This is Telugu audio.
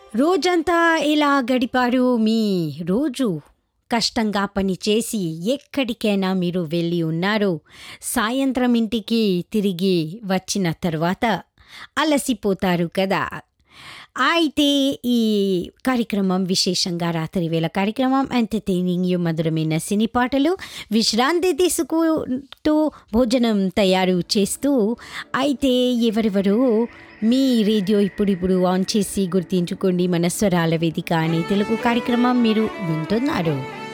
రోజంతా ఎలా గడిపారు మీ రోజు కష్టంగా పనిచేసి ఎక్కడికైనా మీరు వెళ్ళి ఉన్నారు సాయంత్రం ఇంటికి తిరిగి వచ్చిన తర్వాత అలసిపోతారు కదా అయితే ఈ కార్యక్రమం విశేషంగా రాత్రి వేళ కార్యక్రమం ఎంటర్టైనింగ్ యు మధురమైన సినీ పాటలు విశ్రాంతి తీసుకుంటూ భోజనం తయారు చేస్తూ అయితే ఎవరెవరు మీ రేడియో ఇప్పుడు ఇప్పుడు ఆన్ చేసి గుర్తించుకోండి మన స్వరాల వేదిక అనే తెలుగు కార్యక్రమం మీరు వింటున్నారు